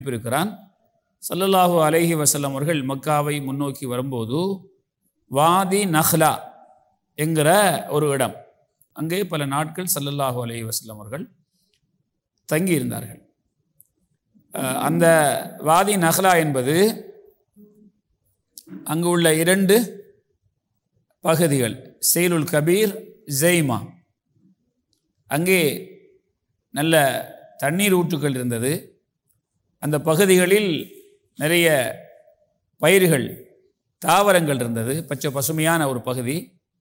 இருக்கிறான் ஸல்லல்லாஹு அலைஹி வஸல்லம் அவர்கள் மக்காவை முன்னோக்கி வரும்போது வாதி நஹ்லா என்கிற ஒரு இடம் அங்கே பல நாட்கள் ஸல்லல்லாஹு அலைஹி வஸல்லம் அவர்கள் தங்கியிருந்தார்கள் அஹ் அந்த வாதி நஹ்லா என்பது அங்கு உள்ள இரண்டு பகுதிகள் செயலுல் கபீர் ஜெய்மா அங்கே நல்ல தண்ணீர் ஊற்றுகள் இருந்தது அந்த பகுதிகளில் நிறைய பயிர்கள் தாவரங்கள் இருந்தது பச்சை பசுமையான ஒரு பகுதி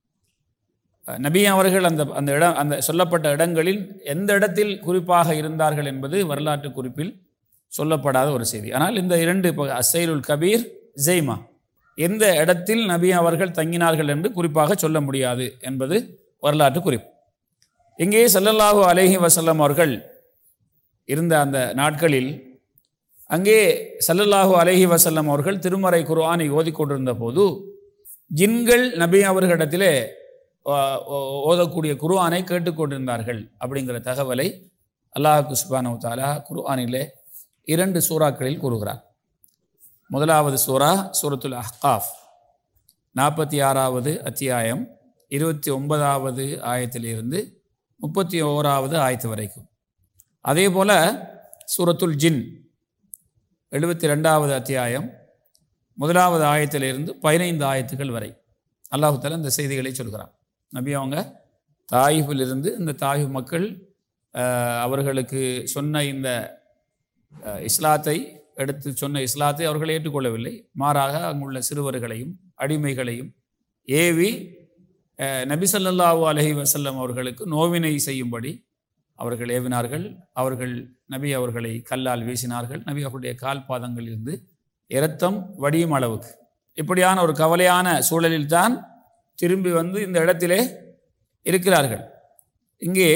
அஹ் நபி அவர்கள் அந்த அந்த இடம் அந்த சொல்லப்பட்ட இடங்களில் எந்த இடத்தில் குறிப்பாக இருந்தார்கள் என்பது வரலாற்று குறிப்பில் சொல்லப்படாத ஒரு செய்தி ஆனால் இந்த இரண்டு பக- அசைலுல் கபீர் ஜெய்மா எந்த இடத்தில் நபி அவர்கள் தங்கினார்கள் என்று குறிப்பாக சொல்ல முடியாது என்பது வரலாற்று குறிப்பு இங்கே ஸல்லல்லாஹு அலைஹி வஸல்லம் அவர்கள் இருந்த அந்த நாட்களில் அங்கே ஸல்லல்லாஹு அலைஹி வஸல்லம் அவர்கள் திருமறை குர்ஆனை ஓதிக்கொண்டிருந்த போது ஜின்கள் நபி அவர்களிடத்திலே ஆ, ஓ- ஓதக்கூடிய குர்ஆனை கேட்டுக்கொண்டிருந்தார்கள் அப்படிங்கிற தகவலை அல்லாஹ் குஸ்பானு தாலா குர்ஆனிலே இரண்டு சூறாக்களில் கூறுகிறார் முதலாவது சூரா சூரத்துல் அஹ்காஃப் நாற்பத்தி ஆறாவது அத்தியாயம் இருபத்தி ஒன்பதாவது ஆயத்திலிருந்து முப்பத்தி ஓராவது ஆயத்து வரைக்கும் அதே போல சூரத்துல் ஜின் எழுபத்தி ரெண்டாவது அத்தியாயம் முதலாவது ஆயத்திலிருந்து பதினைந்து ஆயத்துகள் வரை அல்லாஹு தஆலா இந்த செய்திகளை சொல்கிறான் நபி அவங்க தாயிஃபிலிருந்து இந்த தாயிஃப் மக்கள் அஹ், அவர்களுக்கு சொன்ன இந்த அஹ், இஸ்லாத்தை எடுத்து சொன்ன இஸ்லாத்தை அவர்கள் ஏற்றுக்கொள்ளவில்லை மாறாக அங்குள்ள சிறுவர்களையும் அடிமைகளையும் ஏவி அஹ், நபி ஸல்லல்லாஹு அலைஹி வஸல்லம் அவர்களுக்கு நோவினை செய்யும்படி அவர்கள் ஏவினார்கள் அவர்கள் நபி அவர்களை கல்லால் வீசினார்கள் நபி அவர்களுடைய கால் பாதங்களிலிருந்து இரத்தம் வடியும் அளவுக்கு இப்படியான ஒரு கவலையான சூழலில் தான் திரும்பி வந்து இந்த இடத்திலே இருக்கிறார்கள் இங்கே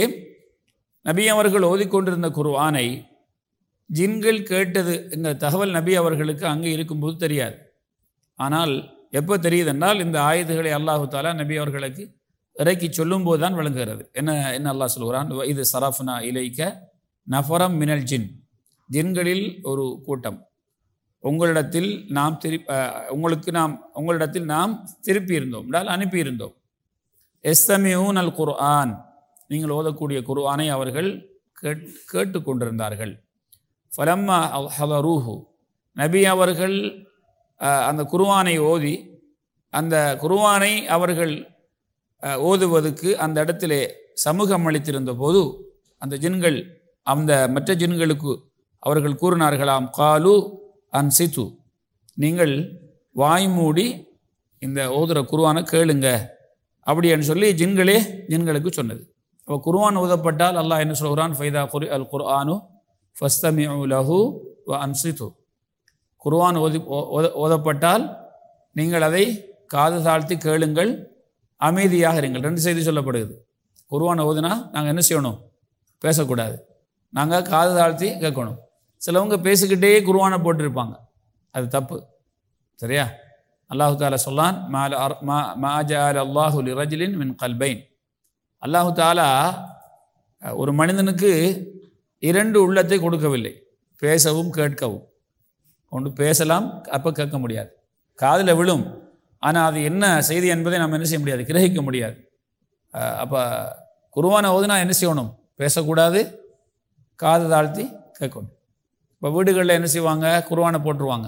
நபி அவர்கள் ஓதிக்கொண்டிருந்த குர்ஆனை ஜின்கள் கேட்டது என்ற தகவல் நபி அவர்களுக்கு அங்கே இருக்கும்போது தெரியாது ஆனால் எப்போ தெரியுதென்றால் இந்த ஆயுதங்களை அல்லாஹு தாலா நபி அவர்களுக்கு இறக்கி சொல்லும்போது தான் விளங்குகிறது என்ன என்ன அல்லாஹ் சொல்கிறான் இது சரஃப்னா இலைக்க நஃபரம் மினல் ஜின் ஜின்களில் ஒரு கூட்டம் உங்களிடத்தில் நாம் திரு அஹ், உங்களுக்கு நாம் உங்களிடத்தில் நாம் திருப்பி இருந்தோம் என்றால் அனுப்பியிருந்தோம் எஸ்தமியூன் அல் குர்ஆன் நீங்கள் ஓதக்கூடிய குர்ஆனை அவர்கள் கேட் கேட்டுக்கொண்டிருந்தார்கள் ஃபலம்மா ஹதரூஹு நபி அவர்கள் அஹ், அந்த குர்ஆனை ஓதி அந்த குர்ஆனை அவர்கள் அஹ், ஓதுவதற்கு அந்த இடத்திலே சமூகம் அளித்திருந்த போது அந்த ஜின்கள் அந்த மற்ற ஜின்களுக்கு அவர்கள் கூறினார்களாம் காலு அன்சித்து நீங்கள் வாய் மூடி இந்த ஓதுற குர்ஆனை கேளுங்க அப்படின்னு சொல்லி ஜின்களே ஜின்களுக்கு சொன்னது அப்போ குர்ஆன் ஓதப்பட்டால் அல்லாஹ் என்ன சொல்கிறான் ஃபைதா குரி அல் குர்ஆனு ஃபஸ்தமிஉ லஹு வ அன்சித்து குர்ஆன் ஓதி ஓ- ஓத- ஓதப்பட்டால் நீங்கள் அதை காது தாழ்த்தி கேளுங்கள் அமைதியாக இருங்கள் ரெண்டு செய்தி சொல்லப்படுகிறது குர்ஆன் ஓதுனா நாங்கள் என்ன செய்யணும் பேசக்கூடாது நாங்கள் காது தாழ்த்தி கேட்கணும் சிலவங்க பேசிக்கிட்டே குர்ஆனை போட்டிருப்பாங்க அது தப்பு சரியா அல்லாஹு தாலா சொல்லான் மால அர்- மா மாஜால் அல்லாஹு லிரஜிலின் மின் கல்பைன் அல்லாஹு தாலா அஹ், ஒரு மனிதனுக்கு இரண்டு உள்ளத்தை கொடுக்கவில்லை பேசவும் கேட்கவும் ஒன்று பேசலாம் அப்போ கேட்க முடியாது காதில் விழும் ஆனால் அது என்ன செய்தி என்பதை நம்ம என்ன செய்ய முடியாது கிரகிக்க முடியாது அப்போ குருவான ஓதுனா என்ன செய்யணும் பேசக்கூடாது காது தாழ்த்தி கேட்கணும் இப்போ வீடுகளில் என்ன செய்வாங்க குருவானை போட்டுருவாங்க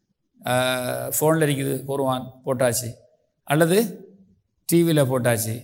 ஃபோனில் இருக்குது குருவான் போட்டாச்சு அல்லது டிவியில் போட்டாச்சு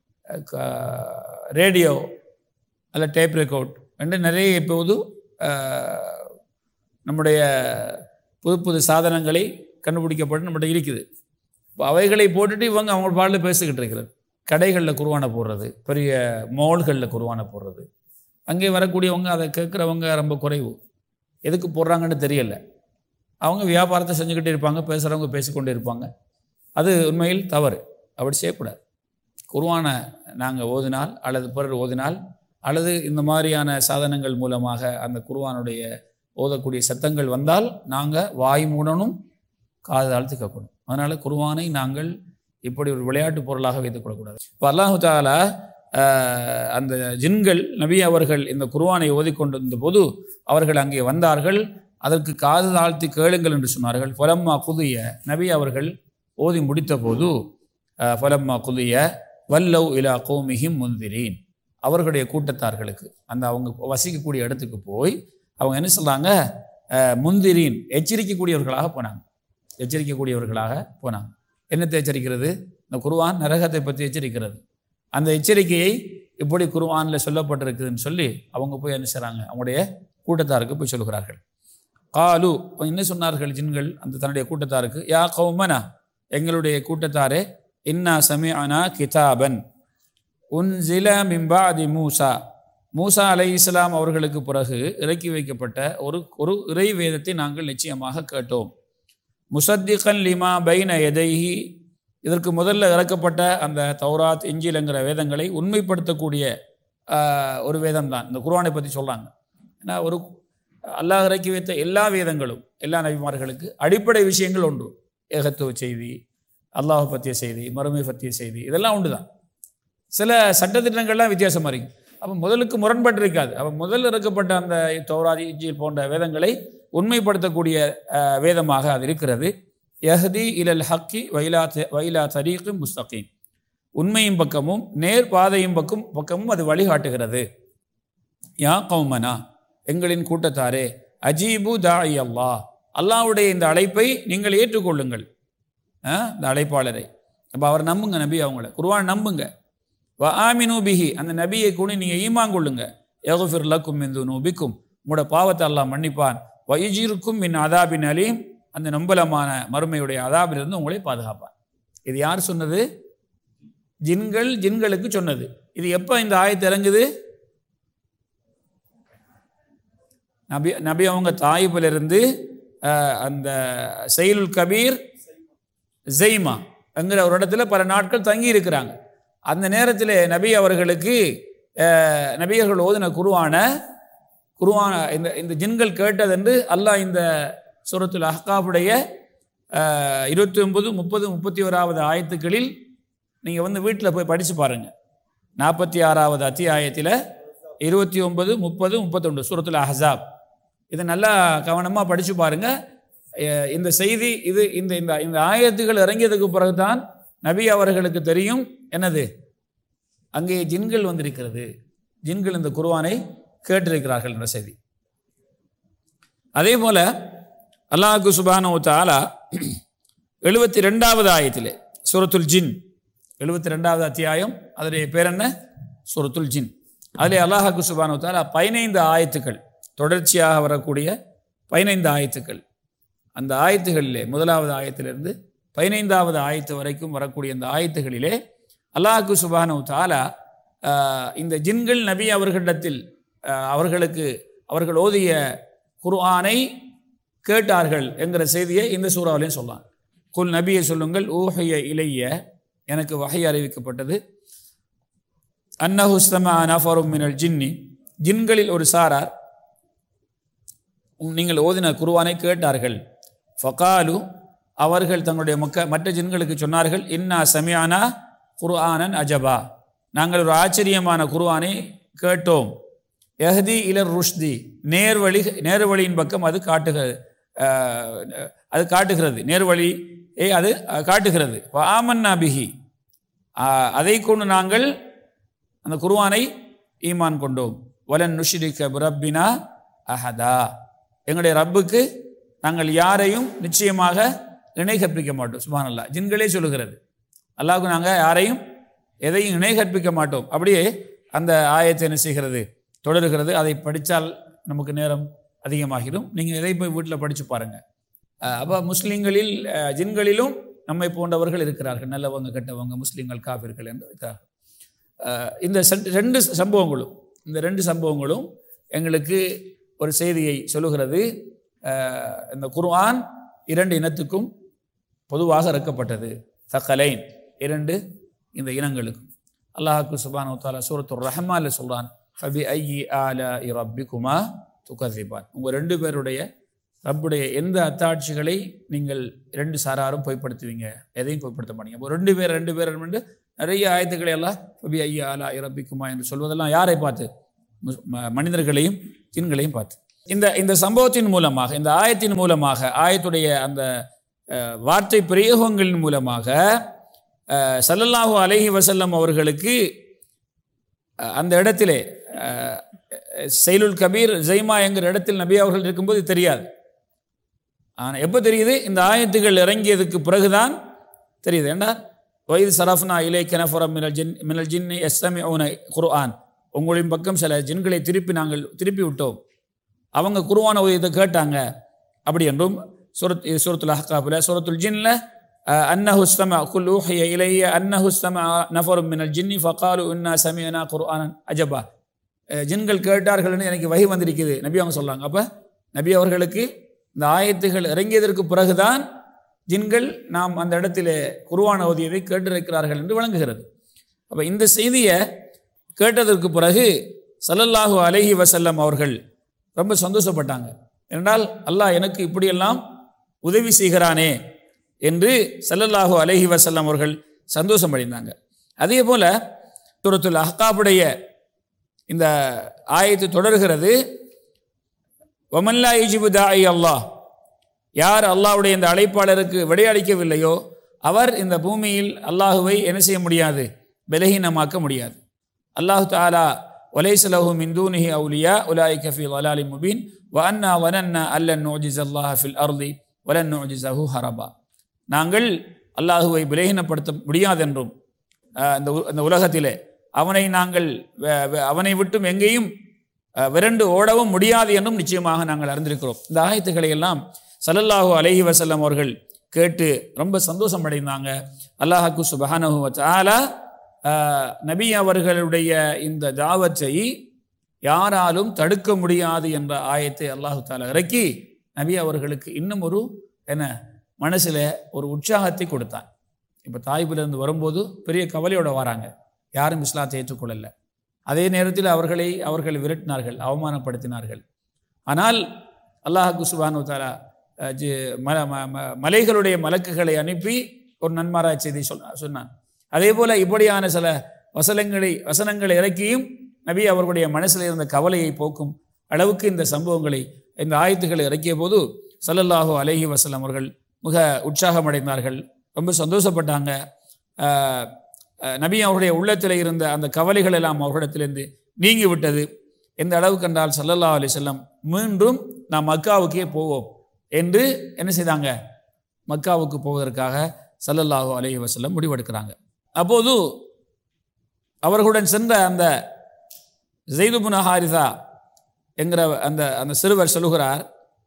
ரேடியோ அல்ல டேப் ரெக்கார்ட் ரெண்டு நிறைய இப்போது அஹ், நம்முடைய புது புது சாதனங்களை கண்டுபிடிக்கப்பட்டு நம்மகிட்ட இருக்குது இப்போ அவைகளை போட்டுட்டு இவங்க அவங்க பாடலில் பேசிக்கிட்டு இருக்கிறது கடைகளில் குருவானை போடுறது பெரிய மால்களில் குருவானை போடுறது அங்கே வரக்கூடியவங்க அதை கேட்குறவங்க ரொம்ப குறைவு எதுக்கு போடுறாங்கன்னு தெரியல அவங்க வியாபாரத்தை செஞ்சுக்கிட்டே இருப்பாங்க பேசுகிறவங்க பேசிக்கொண்டே இருப்பாங்க அது உண்மையில் தவறு அப்படி செய்யக்கூடாது குருவானை நாங்கள் ஓதினால் அல்லது பிறர் ஓதினால் அல்லது இந்த மாதிரியான சாதனங்கள் மூலமாக அந்த குருவானுடைய ஓதக்கூடிய சத்தங்கள் வந்தால் நாங்கள் வாய் மூடணும் காது தாழ்த்து கேட்கணும் அதனால் குருவானை நாங்கள் இப்படி ஒரு விளையாட்டு பொருளாக வைத்துக்கொள்ளக்கூடாது இப்போ அல்லாஹு தாலா ஆஹ், அந்த ஜின்கள் நபி அவர்கள் இந்த குர்ஆனை ஓதிக்கொண்டிருந்த போது அவர்கள் அங்கே வந்தார்கள் அதற்கு காது தாழ்த்தி கேளுங்கள் என்று சொன்னார்கள் ஃபலம்மா குதிய நபி அவர்கள் ஓதி முடித்த போது ஃபலம்மா குதிய வல்லவ் இலா கோமிஹிம் முந்திரீன் அவர்களுடைய கூட்டத்தார்களுக்கு அந்த அவங்க வசிக்கக்கூடிய இடத்துக்கு போய் அவங்க என்ன சொல்கிறாங்க முந்திரீன் எச்சரிக்கக்கூடியவர்களாக போனாங்க எச்சரிக்கக்கூடியவர்களாக போனாங்க என்னத்தை எச்சரிக்கிறது இந்த குர்ஆன் நரகத்தை பற்றி எச்சரிக்கிறது அந்த எச்சரிக்கையை இப்படி குர்ஆனில் சொல்லப்பட்டிருக்குதுன்னு சொல்லி அவங்க போய் என்ன செய்கிறாங்க அவங்களுடைய கூட்டத்தாருக்கு போய் சொல்கிறார்கள் காலு என்ன சொன்னார்கள் ஜின்கள் அந்த தன்னுடைய கூட்டத்தாருக்கு யா கௌமனா எங்களுடைய கூட்டத்தாரே இன்னா சமிஅனா கிதாபன் உன்சில மிம்பாதி மூசா மூசா அலை இஸ்லாம் அவர்களுக்கு பிறகு இறக்கி வைக்கப்பட்ட ஒரு ஒரு இறை வேதத்தை நாங்கள் நிச்சயமாக கேட்டோம் முசத்திகன் லிமா பைன எதைஹி இதற்கு முதல்ல இறக்கப்பட்ட அந்த தௌராத் இஞ்சிலங்கிற வேதங்களை உண்மைப்படுத்தக்கூடிய ஆஹ், ஒரு வேதம் தான் இந்த குர்ஆனை பற்றி சொல்கிறாங்க ஏன்னா ஒரு அல்லாஹ் இறக்கி வைத்த எல்லா வேதங்களும் எல்லா நபிமார்களுக்கு அடிப்படை விஷயங்கள் உண்டு ஏகத்துவ செய்தி அல்லாஹ் பற்றிய செய்தி மறுமை பற்றிய செய்தி இதெல்லாம் உண்டு தான் சில சட்டத்திட்டங்கள்லாம் வித்தியாசமாக இருக்கும் அப்போ முதலுக்கு முரண்பட்டு இருக்காது அப்போ முதல் இறக்கப்பட்ட அந்த தௌராதி இஞ்சில் போன்ற வேதங்களை உண்மைப்படுத்தக்கூடிய அஹ், வேதமாக அது இருக்கிறது யஹதி இலல் ஹக்கி வைலா த- வைலா தரீக்கு முஸ்தகீம் உண்மையும் பக்கமும் நேர் பாதையும் பக்கம் பக்கமும் அது வழிகாட்டுகிறது யா கௌமனா எங்களின் கூட்டத்தாரே அஜீபு தாய் அல்லாஹ் அல்லாஹ்வுடைய இந்த அழைப்பை நீங்கள் ஏற்றுக்கொள்ளுங்கள் ஆ, இந்த அழைப்பாளரை அப்போ அவர் நம்புங்க நபி அவங்கள குர்ஆன் நம்புங்க வ ஆமினு பிஹி அந்த நபியை கூட நீங்கள் ஈமான் கொள்ளுங்க யகுஃபிர் லக்கும் மின் நூபிக்கும் உங்களோட பாவத்தை அல்லாஹ் மன்னிப்பான் வயுஜிருக்கும் மின் அதாபின் அலீம் அந்த நம்பலமான மறுமையுடைய அதாபிலிருந்து உங்களை பாதுகாப்பான் இது யார் சொன்னது ஜின்கள் ஜின்களுக்கு சொன்னது இது எப்போ இந்த ஆயத்து இறங்குது நபி நபி அவங்க தாயிபிலிருந்து அஹ், அந்த செயலுல் கபீர் ஜெய்மா என்கிற ஒரு இடத்துல பல நாட்கள் தங்கி இருக்கிறாங்க அந்த நேரத்தில் நபி அவர்களுக்கு அஹ், நபியர்கள் ஓதின குருவான குருவான இந்த இந்த ஜின்கள் கேட்டதென்று அல்லாஹ் இந்த சூரத்துல் அஹ்காபுடைய இருபத்தி ஒன்பது முப்பது முப்பத்தி ஓராவது ஆயத்துக்களில் நீங்கள் வந்து வீட்டில் போய் படித்து பாருங்கள் நாற்பத்தி ஆறாவது அத்தியாயத்தில் இருபத்தி ஒன்பது முப்பது முப்பத்தொன்று சூரத்துல் அஹ்ஸாப் இதை நல்லா கவனமாக படித்து பாருங்கள் இந்த செய்தி இது இந்த இந்த இந்த ஆயத்துகள் இறங்கியதுக்கு பிறகுதான் நபி அவர்களுக்கு தெரியும் என்னது அங்கே ஜின்கள் வந்திருக்கிறது ஜின்கள் இந்த குர்ஆனை கேட்டிருக்கிறார்கள் என்ற செய்தி அதே போல அல்லாஹு சுபானு தாலா எழுபத்தி ரெண்டாவது ஆயத்திலே சூரத்துல் ஜின் எழுபத்தி ரெண்டாவது அத்தியாயம் அதனுடைய பேர் என்ன சூரத்துல் ஜின் அதிலே அல்லாஹாக்கு சுபானு தாலா பதினைந்து ஆயத்துக்கள் தொடர்ச்சியாக வரக்கூடிய பதினைந்து ஆயத்துக்கள் அந்த ஆயத்துகளிலே முதலாவது ஆயத்திலிருந்து பதினைந்தாவது ஆயத்து வரைக்கும் வரக்கூடிய அந்த ஆயத்துகளிலே அல்லாஹு சுபானு தாலா ஆஹ், இந்த ஜின்கள் நபி அவர்களிடத்தில் ஆஹ், அவர்களுக்கு அவர்கள் ஓதிய குர்ஆனை கேட்டார்கள் என்கிற செய்தியை இந்த சூறாவிலையும் சொல்லலாம் குல் நபியை சொல்லுங்கள் ஊஹைய இலைய எனக்கு வகை அறிவிக்கப்பட்டது அன்னஹுஸ்தமா நஃபரும் மினல் ஜின்னி ஜின்களில் ஒரு சாரார் உம் நீங்கள் ஓதின குருவானை கேட்டார்கள் ஃபகாலு அவர்கள் தங்களுடைய மக்க மற்ற ஜின்களுக்கு சொன்னார்கள் இன்னா சமியானா குர்ஆனன் அஜபா நாங்கள் ஒரு ஆச்சரியமான குர்ஆனை கேட்டோம் எஹதி இலர் ருஷ்தி நேர்வழி நேர்வழியின் பக்கம் அது காட்டுகிறது அஹ், அது காட்டுகிறது நேர்வழி ஏ அது அஹ், காட்டுகிறது ஆமன்னா பிஹி அஹ், அதை கொண்டு நாங்கள் அந்த குர்ஆனை ஈமான் கொண்டோம் வலன் நுஷ்ரிக்க பிரப்பினா அஹதா எங்களுடைய ரப்புக்கு நாங்கள் யாரையும் நிச்சயமாக இணை கற்பிக்க மாட்டோம் சுபானல்லா ஜின்களே சொல்லுகிறது அல்லாஹ்வுக்கு நாங்கள் யாரையும் எதையும் இணை கற்பிக்க மாட்டோம் அப்படியே அந்த ஆயத்தை என்ன செய்கிறது தொடருகிறது அதை படித்தால் நமக்கு நேரம் அதிகமாகிடும் நீங்கள் எதை போய் வீட்டில் படித்து பாருங்கள் அப்போ முஸ்லீம்களில் அஹ், ஜின்களிலும் நம்மை போன்றவர்கள் இருக்கிறார்கள் நல்லவங்க கெட்டவங்க முஸ்லீம்கள் காபிர்கள் என்று இருக்கிறார்கள் அஹ், இந்த சென்- ரெண்டு சம்பவங்களும் இந்த ரெண்டு சம்பவங்களும் எங்களுக்கு ஒரு செய்தியை சொல்லுகிறது அஹ், இந்த குர்ஆன் இரண்டு இனத்துக்கும் பொதுவாக இறக்கப்பட்டது சக்கலைன் இரண்டு இந்த இனங்களுக்கும் அல்லாஹுக்கு சுபானு தாலா சூரத்து ரஹ்மான்ல சொல்றான் ஃபபி ஐயி ஆலா ரப்பிக்குமா துகதிபான் உங்கள் ரெண்டு பேருடைய ரப்புடைய எந்த அத்தாட்சிகளை நீங்கள் ரெண்டு சாராரும் பொய்ப்படுத்துவீங்க எதையும் பொய்ப்படுத்த மாட்டீங்க அப்போ ரெண்டு பேர் ரெண்டு பேர் என்று நிறைய ஆயத்துக்களை எல்லாம் ஃபபி ஐயி ஆலா ரப்பிக்குமா என்று சொல்வதெல்லாம் யாரை பார்த்து முஸ்- ம- மனிதர்களையும் ஜின்களையும் பார்த்து இந்த இந்த சம்பவத்தின் மூலமாக இந்த ஆயத்தின் மூலமாக ஆயத்துடைய அந்த அஹ், வார்த்தை பிரயோகங்களின் மூலமாக அஹ், ஸல்லல்லாஹு அலைஹி வஸல்லம் அவர்களுக்கு அஹ், அந்த இடத்திலே அஹ், செயலுல் கபீர் ஜெய்மா என்கிற இடத்தில் நபி அவர்கள் இருக்கும்போது தெரியாது ஆனால் எப்போ தெரியுது இந்த ஆயத்துகள் இறங்கியதுக்கு பிறகுதான் தெரியுது ஏண்டா வயது சரஃப்னா இலை கனஃபரம் மினல் ஜின் மினல் ஜின் எஸ்எம் குர்ஆன் உங்களின் பக்கம் சில ஜின்களை திருப்பி நாங்கள் திருப்பி விட்டோம் அவங்க குருவான உதயத்தை கேட்டாங்க அப்படி என்றும் சூரத் இது சூரத்துல் அஹ்காபில் சூரத்துல் ஜின்ல அன்னஹு ஸ்தம குல் ஊஹிய இலைய அன்னஹு ஸ்தம நஃபரும் மினல் ஜின்னி ஃபகாலு இன்னா சமியனா குர்ஆனன் அஜபா அஹ் ஜின்கள் கேட்டார்கள்னு எனக்கு வகை வந்திருக்குது நபி அவங்க சொல்றாங்க அப்போ நபி அவர்களுக்கு இந்த ஆயத்துகள் இறங்கியதற்கு பிறகுதான் ஜின்கள் நாம் அந்த இடத்திலே குருவான ஓதியதை கேட்டிருக்கிறார்கள் என்று விளங்குகிறது அப்போ இந்த செய்தியை கேட்டதற்கு பிறகு ஸல்லல்லாஹு அலைஹி வஸல்லம் அவர்கள் ரொம்ப சந்தோஷப்பட்டாங்க என்றால் அல்லாஹ் எனக்கு இப்படியெல்லாம் உதவி செய்கிறானே என்று ஸல்லல்லாஹு அலைஹி வஸல்லம் அவர்கள் சந்தோஷம் அடைந்தாங்க அதே போல சூரத்துல் அஹ்காபுடைய இந்த ஆயத்து தொடர்கிறது ஒமல்லா இஜிபு தாய் அல்லாஹ் யார் அல்லாஹ்வுடைய இந்த அழைப்பாளருக்கு விடையளிக்கவில்லையோ அவர் இந்த பூமியில் அல்லாஹுவை என்ன செய்ய முடியாது பலகீனமாக்க முடியாது அல்லாஹு தாலா ஒலைசலஹு மிந்தூனிஹி அவுலியா உலாய் கஃபி வலாலி முபீன் வ அன்னா வனன்னா அல்லன் நோஜிஸ் அல்லாஹ் ஃபில் அர்தி வலன் நோஜிசஹு ஹரபா நாங்கள் அல்லாஹுவை பலகீனப்படுத்த முடியாதென்றும் ஆஹ், இந்த உ- இந்த உலகத்திலே அவனை நாங்கள் வ- வ- அவனை விட்டும் எங்கேயும் அஹ், விரண்டு ஓடவும் முடியாது என்றும் நிச்சயமாக நாங்கள் அறிந்திருக்கிறோம் இந்த ஆயத்துக்களை எல்லாம் ஸல்லல்லாஹு அலைஹி வஸல்லம் அவர்கள் கேட்டு ரொம்ப சந்தோஷம் அடைந்தாங்க அல்லாஹாக்கு சுபஹானஹு வ தஆலா அஹ், நபி அவர்களுடைய இந்த தாவத்தை யாராலும் தடுக்க முடியாது என்ற ஆயத்தை அல்லாஹு தாலா இறக்கி நபி அவர்களுக்கு இன்னும் ஒரு என்ன மனசில் ஒரு உற்சாகத்தை கொடுத்தான் இப்போ தாய்பிலிருந்து வரும்போது பெரிய கவலையோட வராங்க யாரும் இஸ்லாத்தை ஏற்றுக்கொள்ளல அதே நேரத்தில் அவர்களை அவர்கள் விரட்டினார்கள் அவமானப்படுத்தினார்கள் ஆனால் அல்லாஹுக்கு சுபானு தாலா அஹ், ஜி- ம ம- ம- மலைகளுடைய மலக்குகளை அனுப்பி ஒரு நன்மாராய் செய்தி சொன்ன சொன்னான் அதே போல இப்படியான சில வசனங்களை வசனங்களை இறக்கியும் நபி அவர்களுடைய மனசில் இருந்த கவலையை போக்கும் அளவுக்கு இந்த சம்பவங்களை இந்த ஆயத்துக்களை இறக்கிய போது ஸல்லல்லாஹு அலைஹி வஸல்லம் அவர்கள் மிக உற்சாகமடைந்தார்கள் ரொம்ப சந்தோஷப்பட்டாங்க ஆஹ், ஆஹ், நபி அவருடைய உள்ளத்தில் இருந்த அந்த கவலைகள் எல்லாம் அவர்களிடத்திலிருந்து நீங்கி விட்டது எந்த அளவுக்கு என்றால் ஸல்லல்லாஹு அலைஹி வஸல்லம் மீண்டும் நாம் மக்காவுக்கே போவோம் என்று என்ன செய்தாங்க மக்காவுக்கு போவதற்காக ஸல்லல்லாஹு அலைஹி வஸல்லம் முடிவெடுக்கிறாங்க அப்போது அவர்களுடன் சென்ற அந்த ஜெய்துபுன ஹாரிதா என்கிற அந்த அந்த சிறுவர் சொல்லுகிறார்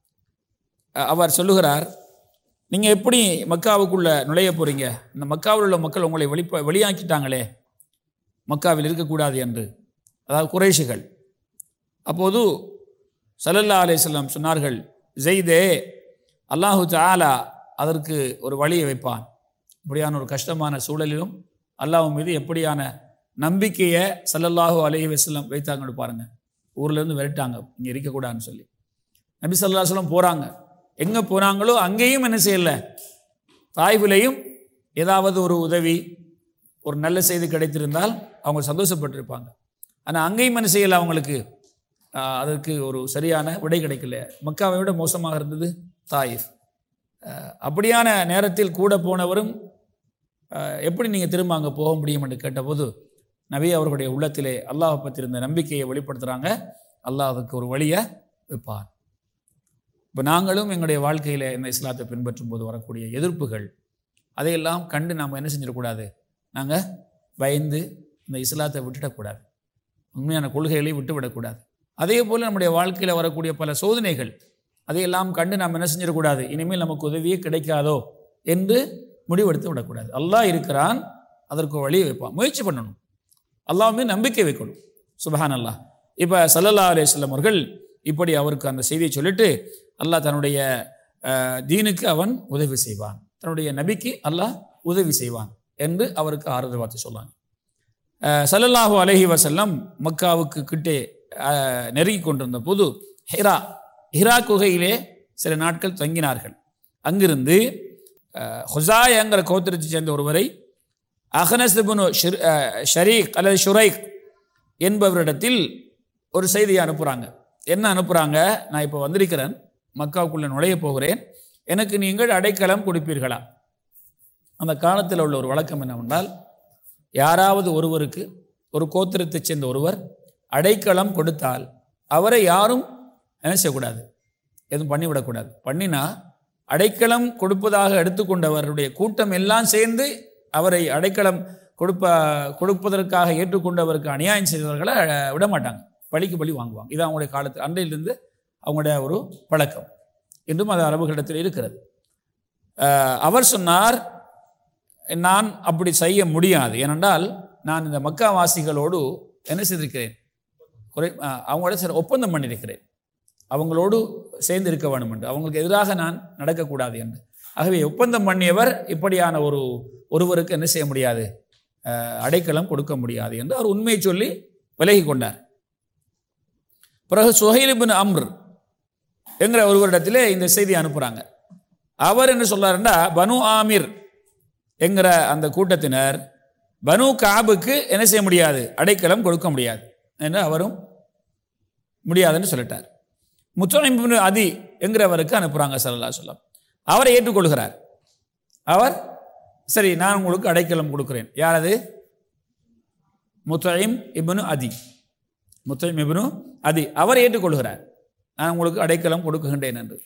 அ- அவர் சொல்லுகிறார் நீங்கள் எப்படி மக்காவுக்குள்ள நுழைய போறீங்க இந்த மக்காவில் உள்ள மக்கள் உங்களை வெளிப்ப வெளியாக்கிட்டாங்களே மக்காவில் இருக்கக்கூடாது என்று அதாவது குறைஷிகள் அப்போது சல்லல்லா அலைஹிஸ்ஸலாம் சொன்னார்கள் ஜெய்தே அல்லாஹு தஆலா அதற்கு ஒரு வழியை வைப்பான் இப்படியான ஒரு கஷ்டமான சூழலிலும் அல்லாஹ் மீது எப்படியான நம்பிக்கையை ஸல்லல்லாஹு அலைஹி வஸல்லம் வைத்தாங்கன்னு பாருங்க ஊர்ல இருந்து விரட்டாங்க இங்கே இருக்கக்கூடாதுன்னு சொல்லி நபி ஸல்லல்லாஹு அலைஹி வஸல்லம் போகிறாங்க எங்கே போனாங்களோ அங்கேயும் என்ன செய்யலை தாய்விலையும் ஏதாவது ஒரு உதவி ஒரு நல்ல செய்தி கிடைத்திருந்தால் அவங்க சந்தோஷப்பட்டிருப்பாங்க ஆனால் அங்கேயும் என்ன செய்யலை அவங்களுக்கு ஆஹ், அதற்கு ஒரு சரியான விடை கிடைக்கல மக்காவை விட மோசமாக இருந்தது தாயிஃப் ஆஹ், அப்படியான நேரத்தில் கூட போனவரும் ஆஹ், எப்படி நீங்கள் திரும்ப அங்கே போக முடியும் என்று கேட்டபோது நபி அவர்களுடைய உள்ளத்திலே அல்லாஹ் பற்றி இருந்த நம்பிக்கையை வெளிப்படுத்துகிறாங்க அல்லாஹ் அதுக்கு ஒரு வழியை வைப்பான் இப்போ நாங்களும் எங்களுடைய வாழ்க்கையில் இந்த இஸ்லாத்தை பின்பற்றும் போது வரக்கூடிய எதிர்ப்புகள் அதையெல்லாம் கண்டு நாம் என்ன செஞ்சிடக்கூடாது நாங்கள் பயந்து இந்த இஸ்லாத்தை விட்டுடக்கூடாது உண்மையான கொள்கைகளை விட்டுவிடக்கூடாது அதே போல் நம்முடைய வாழ்க்கையில் வரக்கூடிய பல சோதனைகள் அதையெல்லாம் கண்டு நாம் என்ன செஞ்சிடக்கூடாது இனிமேல் நமக்கு உதவியே கிடைக்காதோ என்று முடிவெடுத்து விடக்கூடாது அல்லாஹ் இருக்கிறான் அதற்கு ஒரு வழியை வைப்பான் முயற்சி பண்ணணும் அல்லாஹ் மீது நம்பிக்கை வைக்கணும் சுபஹான் அல்லாஹ் இப்போ சல்லல்லா அலையம் அவர்கள் இப்படி அவருக்கு அந்த செய்தியை சொல்லிட்டு அல்லாஹ் தன்னுடைய அஹ், தீனுக்கு அவன் உதவி செய்வான் தன்னுடைய நபிக்கு அல்லாஹ் உதவி செய்வான் என்று அவருக்கு ஆறுதல் வார்த்தை சொன்னாங்க அஹ், ஸல்லல்லாஹு அலைஹி வஸல்லம் மக்காவுக்கு கிட்டே அஹ், நெருங்கி கொண்டிருந்த போது ஹிரா ஹிரா குகையிலே சில நாட்கள் தங்கினார்கள் அங்கிருந்து அஹ், ஹுசாயங்கிற கோத்திரத்தைச் சேர்ந்த ஒருவரை அகனஸ்புனு ஷரீக் அல்லது ஷுரைக் என்பவரிடத்தில் ஒரு செய்தியை அனுப்புகிறாங்க என்ன அனுப்புகிறாங்க நான் இப்போ வந்திருக்கிறேன் மக்காவுக்குள்ளே நுழைய போகிறேன் எனக்கு நீங்கள் அடைக்கலம் கொடுப்பீர்களா அந்த காலத்தில் உள்ள ஒரு வழக்கம் என்னவென்றால் யாராவது ஒருவருக்கு ஒரு கோத்திரத்தைச் சேர்ந்த ஒருவர் அடைக்கலம் கொடுத்தால் அவரை யாரும் என்ன செய்யக்கூடாது எதுவும் பண்ணிவிடக்கூடாது பண்ணினா அடைக்கலம் கொடுப்பதாக எடுத்துக்கொண்டவருடைய கூட்டம் எல்லாம் சேர்ந்து அவரை அடைக்கலம் கொடுப்ப கொடுப்பதற்காக ஏற்றுக்கொண்டவருக்கு அநியாயம் செய்தவர்களை அஹ், விட மாட்டாங்க பழிக்கு பழி வாங்குவாங்க இது அவங்களுடைய காலத்து அன்றையிலிருந்து அவங்களுடைய ஒரு பழக்கம் இன்றும் அது அரபுகளிடத்தில் இருக்கிறது அஹ், அவர் சொன்னார் நான் அப்படி செய்ய முடியாது ஏனென்றால் நான் இந்த மக்காவாசிகளோடு என்ன செய்திருக்கிறேன் குறை அஹ், அவங்களோட சில ஒப்பந்தம் பண்ணியிருக்கிறேன் அவங்களோடு சேர்ந்து இருக்க வேண்டும் என்று அவங்களுக்கு எதிராக நான் நடக்கக்கூடாது என்று ஆகவே ஒப்பந்தம் பண்ணியவர் இப்படியான ஒரு ஒருவருக்கு என்ன செய்ய முடியாது அஹ், அடைக்கலம் கொடுக்க முடியாது என்று அவர் உண்மையை சொல்லி விலகி கொண்டார் பிறகு சுஹைலிபின் அம்ர் என்கிற ஒருவரிடத்திலே இந்த செய்தி அனுப்புகிறாங்க அவர் என்ன சொல்றாருன்னா பனு ஆமிர் என்கிற அந்த கூட்டத்தினர் பனு காபுக்கு என்ன செய்ய முடியாது அடைக்கலம் கொடுக்க முடியாது என்று அவரும் முடியாதுன்னு சொல்லிட்டார் முத்தமிபின் அதி என்கிறவருக்கு அனுப்புகிறாங்க சல்லா சொல்லம் அவரை ஏற்றுக்கொள்கிறார் அவர் சரி நான் உங்களுக்கு அடைக்கலம் கொடுக்கிறேன் யார் அது முத்தயிம் இப்னு அதி முத்தயிம் இப்னு அதி அவர் ஏற்றுக்கொள்கிறார் நான் உங்களுக்கு அடைக்கலம் கொடுக்குகின்றேன் என்று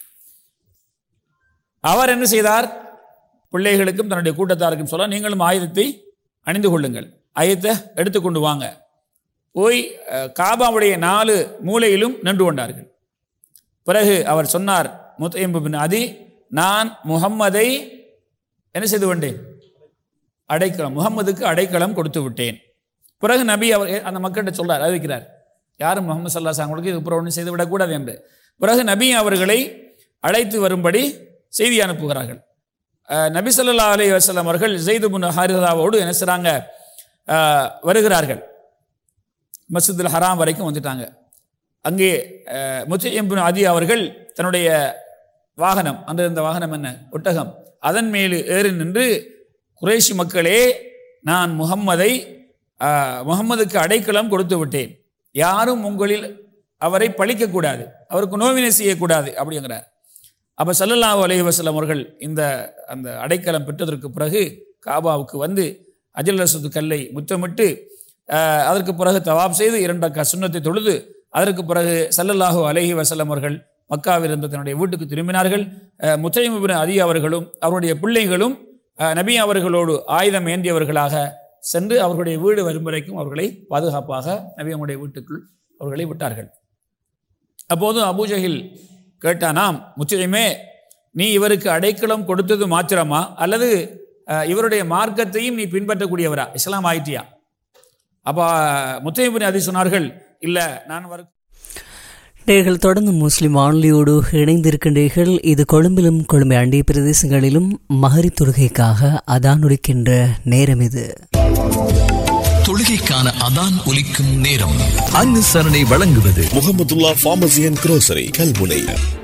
அவர் என்ன செய்தார் பிள்ளைகளுக்கும் தன்னுடைய கூட்டத்தாருக்கும் சொல்ல நீங்களும் ஆயுதத்தை அணிந்து கொள்ளுங்கள் ஆயுதத்தை எடுத்துக்கொண்டு வாங்க போய் அஹ், காபாவுடைய நாலு மூலையிலும் நின்று கொண்டார்கள் பிறகு அவர் சொன்னார் முத்தையம்பு பின் அதி நான் முகம்மதை என்ன செய்து கொண்டேன் அடைக்கலம் முகம்மதுக்கு அடைக்கலம் கொடுத்து விட்டேன் பிறகு நபி அவர் அந்த மக்கள்கிட்ட சொல்றார் அறிவிக்கிறார் யாரும் முகமது சல்லா சாங்களுக்கு இது அப்புறம் ஒன்றும் செய்து விடக்கூடாது என்று பிறகு நபி அவர்களை அழைத்து வரும்படி செய்தி அனுப்புகிறார்கள் அஹ், நபி ஸல்லல்லாஹு அலைஹி வஸல்லம் அவர்கள் ஜெயிது பின் ஹாரிதாவோடு என்ன செய்கிறாங்க அஹ், வருகிறார்கள் மஸ்ஜிதுல் ஹராம் வரைக்கும் வந்துட்டாங்க அங்கே முத்தையம்பின் அதி அவர்கள் தன்னுடைய வாகனம் அந்த இருந்த வாகனம் என்ன ஒட்டகம் அதன் மேல் ஏறி நின்று குறைஷி மக்களே நான் முகம்மதை அஹ், முகம்மதுக்கு அடைக்கலம் கொடுத்து விட்டேன் யாரும் உங்களில் அவரை பழிக்கக்கூடாது அவருக்கு நோவினை செய்யக்கூடாது அப்படிங்கிறார் அப்போ சல்லல்லாஹு அலைஹி வஸல்லம் அவர்கள் இந்த அந்த அடைக்கலம் பெற்றதற்கு பிறகு காபாவுக்கு வந்து அஜல் ரசூது கல்லை முத்தமிட்டு அஹ், அதற்கு பிறகு தவாப் செய்து இரண்டு அக்கா சுண்ணத்தை தொழுது அதற்கு பிறகு சல்லல்லாஹு அலைஹி வஸல்லம் அவர்கள் மக்காவில் இருந்த தன்னுடைய வீட்டுக்கு திரும்பினார்கள் அஹ், முத்தையம் இப்னு அதி அவர்களும் அவருடைய பிள்ளைகளும் அஹ், நபி அவர்களோடு ஆயுதம் ஏந்தியவர்களாக சென்று அவர்களுடைய வீடு வரும் வரைக்கும் அவர்களை பாதுகாப்பாக நபி அவருடைய வீட்டுக்குள் அவர்களை விட்டார்கள் அப்போது அபூஜஹில் கேட்டானாம் முச்சயமே நீ இவருக்கு அடைக்கலம் கொடுத்தது மாத்திரமா அல்லது அஹ், இவருடைய மார்க்கத்தையும் நீ பின்பற்றக்கூடியவரா இஸ்லாம் ஆயிட்டியா அப்போ முத்தையபின் அதி சொன்னார்கள் இல்லை நான் வர நேர்கள் தொடர்ந்து முஸ்லிம் வானொலியோடு இணைந்திருக்கின்றீர்கள் இது கொழும்பிலும் கொழும்பை அண்டிய பிரதேசங்களிலும் மகரி தொழுகைக்காக அதான் ஒலிக்கின்ற நேரம் இது தொழுகைக்கான அதான் ஒலிக்கும் நேரம் அனுசரணை வழங்குவது Mohamedulla pharmacy and grocery Kalmunai